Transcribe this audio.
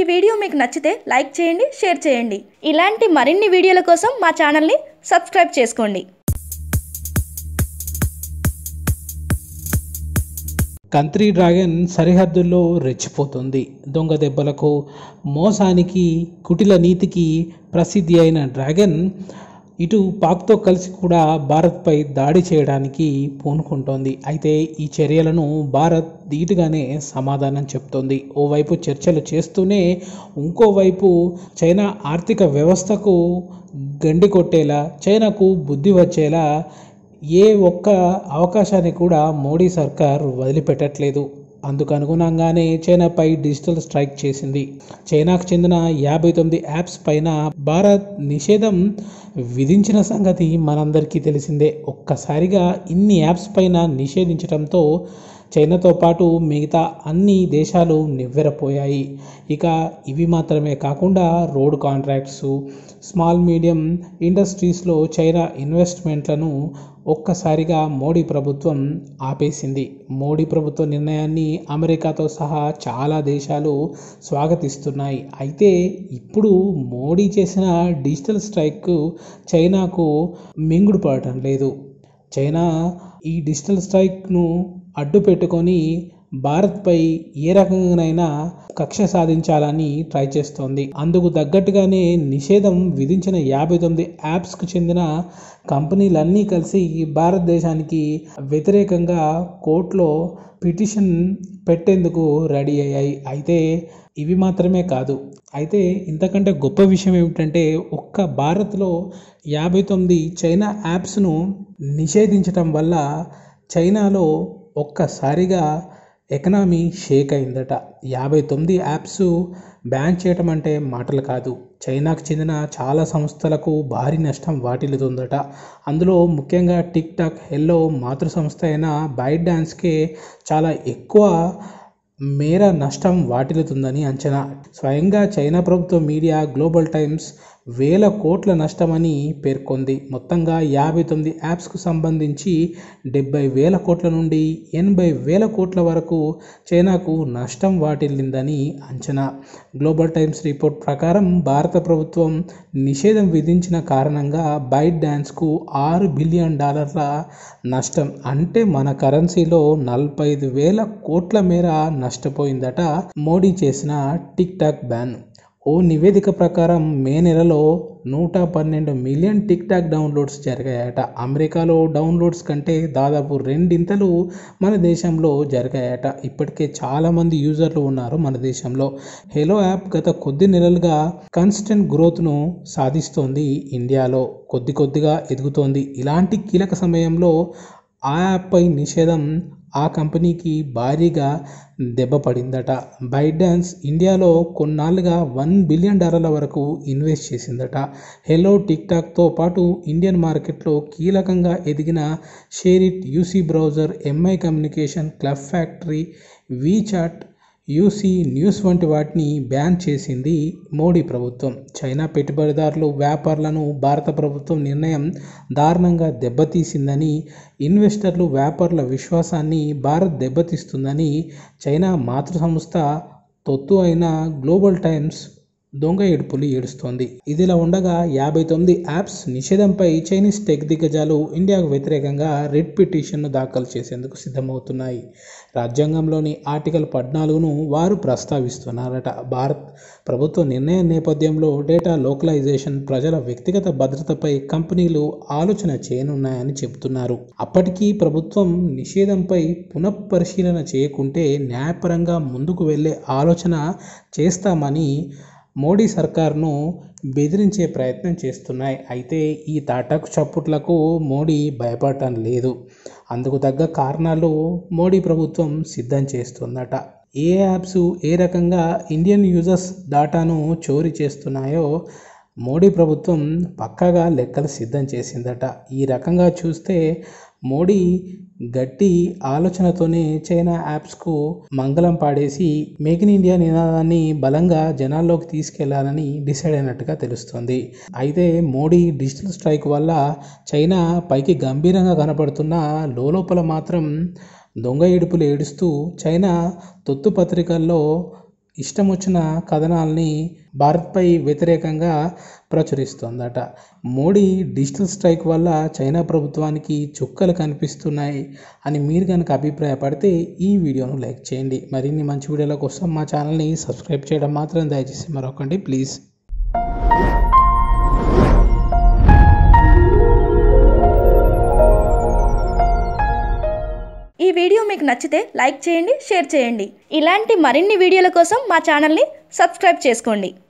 video మీకు నచ్చితే like చేయండి షేర్ చేయండి ఇలాంటి మరిన్ని వీడియోల కోసం మా ఛానల్ని సబ్స్క్రైబ్ చేసుకోండి కంత్రీ డ్రాగన్ సరిహద్దుల్లో రెచ్చిపోతుంది దొంగ దెబ్బలకు మోసానికి కుటిల నీతికి ప్రసిద్ధి అయిన డ్రాగన్ ఇటు పాక్తో కలిసి కూడా భారత్పై దాడి చేయడానికి పూనుకుంటోంది అయితే ఈ చర్యలను భారత్ ధీటుగానే సమాధానం చెప్తోంది ఓవైపు చర్చలు చేస్తూనే ఇంకోవైపు చైనా ఆర్థిక వ్యవస్థకు గండి కొట్టేలా చైనాకు బుద్ధి వచ్చేలా ఏ ఒక్క అవకాశాన్ని కూడా మోడీ సర్కార్ వదిలిపెట్టట్లేదు అందుకు అనుగుణంగానే చైనాపై డిజిటల్ స్ట్రైక్ చేసింది చైనాకు చెందిన యాభై తొమ్మిది యాప్స్ పైన భారత్ నిషేధం విధించిన సంగతి మనందరికీ తెలిసిందే ఒక్కసారిగా ఇన్ని యాప్స్ పైన నిషేధించడంతో చైనాతో పాటు మిగతా అన్ని దేశాలు నివ్వెరపోయాయి ఇక ఇవి మాత్రమే కాకుండా రోడ్ కాంట్రాక్ట్స్ స్మాల్ మీడియం ఇండస్ట్రీస్లో చైనా ఇన్వెస్ట్మెంట్లను ఒక్కసారిగా మోడీ ప్రభుత్వం ఆపేసింది మోడీ ప్రభుత్వ నిర్ణయాన్ని అమెరికాతో సహా చాలా దేశాలు స్వాగతిస్తున్నాయి అయితే ఇప్పుడు మోడీ చేసిన డిజిటల్ స్ట్రైక్ చైనాకు మింగుడు పడటం లేదు చైనా ఈ డిజిటల్ స్ట్రైక్ను అడ్డు పెట్టుకొని భారత్పై ఏ రకంగానైనా కక్ష సాధించాలని ట్రై చేస్తోంది అందుకు తగ్గట్టుగానే నిషేధం విధించిన యాభై తొమ్మిది యాప్స్కు చెందిన కంపెనీలన్నీ కలిసి భారతదేశానికి వ్యతిరేకంగా కోర్టులో పిటిషన్ పెట్టేందుకు రెడీ అయ్యాయి అయితే ఇవి మాత్రమే కాదు అయితే ఇంతకంటే గొప్ప విషయం ఏమిటంటే ఒక్క భారత్లో యాభై తొమ్మిది చైనా యాప్స్ను నిషేధించటం వల్ల చైనాలో ఒక్కసారిగా ఎకనామీ షేక్ అయిందట యాభై తొమ్మిది యాప్స్ బ్యాన్ చేయటం అంటే మాటలు కాదు చైనాకు చెందిన చాలా సంస్థలకు భారీ నష్టం వాటిల్లుతుందట అందులో ముఖ్యంగా టిక్ టాక్ హెల్లో మాతృ సంస్థ అయిన బైట్ డాన్స్కే చాలా ఎక్కువ మేర నష్టం వాటిల్లుతుందని అంచనా స్వయంగా చైనా ప్రభుత్వ మీడియా గ్లోబల్ టైమ్స్ వేల కోట్ల నష్టమని పేర్కొంది మొత్తంగా యాభై తొమ్మిది యాప్స్కు సంబంధించి డెబ్బై వేల కోట్ల నుండి ఎనభై వేల కోట్ల వరకు చైనాకు నష్టం వాటిల్లిందని అంచనా గ్లోబల్ టైమ్స్ రిపోర్ట్ ప్రకారం భారత ప్రభుత్వం నిషేధం విధించిన కారణంగా బైట్ డాన్స్కు ఆరు బిలియన్ డాలర్ల నష్టం అంటే మన కరెన్సీలో నలభై ఐదు వేల కోట్ల మేర నష్టపోయిందట మోడీ చేసిన టిక్ టాక్ బ్యాన్ ఓ నివేదిక ప్రకారం మే నెలలో నూట పన్నెండు మిలియన్ టిక్ టాక్ డౌన్లోడ్స్ జరిగాయట అమెరికాలో డౌన్లోడ్స్ కంటే దాదాపు రెండింతలు మన దేశంలో జరిగాయట ఇప్పటికే చాలామంది యూజర్లు ఉన్నారు మన దేశంలో హెలో యాప్ గత కొద్ది నెలలుగా కన్స్టెంట్ గ్రోత్ను సాధిస్తోంది ఇండియాలో కొద్ది కొద్దిగా ఎదుగుతోంది ఇలాంటి కీలక సమయంలో ఆ యాప్పై నిషేధం ఆ కంపెనీకి భారీగా దెబ్బపడిందట బైడాన్స్ ఇండియాలో కొన్నాళ్ళుగా వన్ బిలియన్ డాలర్ల వరకు ఇన్వెస్ట్ చేసిందట హెలో టిక్ టాక్తో పాటు ఇండియన్ మార్కెట్లో కీలకంగా ఎదిగిన SHAREit UC browser MI communication club factory WeChat UC news వంటి వాటిని బ్యాన్ చేసింది మోడీ ప్రభుత్వం చైనా పెట్టుబడిదారులు వ్యాపారులను భారత ప్రభుత్వం నిర్ణయం దారుణంగా దెబ్బతీసిందని ఇన్వెస్టర్లు వ్యాపారుల విశ్వాసాన్ని భారత్ దెబ్బతీస్తుందని చైనా మాతృ సంస్థ తొత్తు అయిన గ్లోబల్ టైమ్స్ దొంగ ఏడుపులు ఏడుస్తోంది ఇదిలా ఉండగా యాభై తొమ్మిది యాప్స్ నిషేధంపై చైనీస్ టెక్ దిగ్గజాలు ఇండియాకు వ్యతిరేకంగా రెడ్ పిటిషన్ను దాఖలు చేసేందుకు సిద్ధమవుతున్నాయి రాజ్యాంగంలోని ఆర్టికల్ పద్నాలుగును వారు ప్రస్తావిస్తున్నారట భారత్ ప్రభుత్వ నిర్ణయం నేపథ్యంలో డేటా లోకలైజేషన్ ప్రజల వ్యక్తిగత భద్రతపై కంపెనీలు ఆలోచన చేయనున్నాయని చెబుతున్నారు అప్పటికీ ప్రభుత్వం నిషేధంపై పునఃపరిశీలన చేయకుంటే న్యాయపరంగా ముందుకు వెళ్లే ఆలోచన చేస్తామని మోడీ సర్కార్ను బెదిరించే ప్రయత్నం చేస్తున్నాయి అయితే ఈ తాటాకు చప్పుట్లకు మోడీ భయపడటం లేదు అందుకు తగ్గ కారణాలు మోడీ ప్రభుత్వం సిద్ధం చేస్తుందట ఏ యాప్స్ ఏ రకంగా ఇండియన్ యూజర్స్ డాటాను చోరీ చేస్తున్నాయో మోడీ ప్రభుత్వం పక్కాగా లెక్కలు సిద్ధం చేసిందట ఈ రకంగా చూస్తే మోడీ గట్టి ఆలోచనతోనే చైనా యాప్స్కు మంగళం పాడేసి మేక్ ఇన్ ఇండియా నినాదాన్ని బలంగా జనాల్లోకి తీసుకెళ్లాలని డిసైడ్ అయినట్టుగా తెలుస్తుంది అయితే మోడీ డిజిటల్ స్ట్రైక్ వల్ల చైనా పైకి గంభీరంగా కనపడుతున్న లోపల మాత్రం దొంగ ఏడుపులు ఏడుస్తూ చైనా తొత్తు పత్రికల్లో ఇష్టం వచ్చిన కథనాల్ని భారత్పై వ్యతిరేకంగా ప్రచురిస్తోందట మోడీ డిజిటల్ స్ట్రైక్ వల్ల చైనా ప్రభుత్వానికి చుక్కలు కనిపిస్తున్నాయి అని మీరు కనుక అభిప్రాయపడితే ఈ వీడియోను లైక్ చేయండి మరిన్ని మంచి వీడియోల కోసం మా ఛానల్ని సబ్స్క్రైబ్ చేయడం మాత్రం దయచేసి మరొకండి ప్లీజ్ ఈ వీడియో మీకు నచ్చితే లైక్ చేయండి షేర్ చేయండి ఇలాంటి మరిన్ని వీడియోల కోసం మా ఛానల్ని సబ్స్క్రైబ్ చేసుకోండి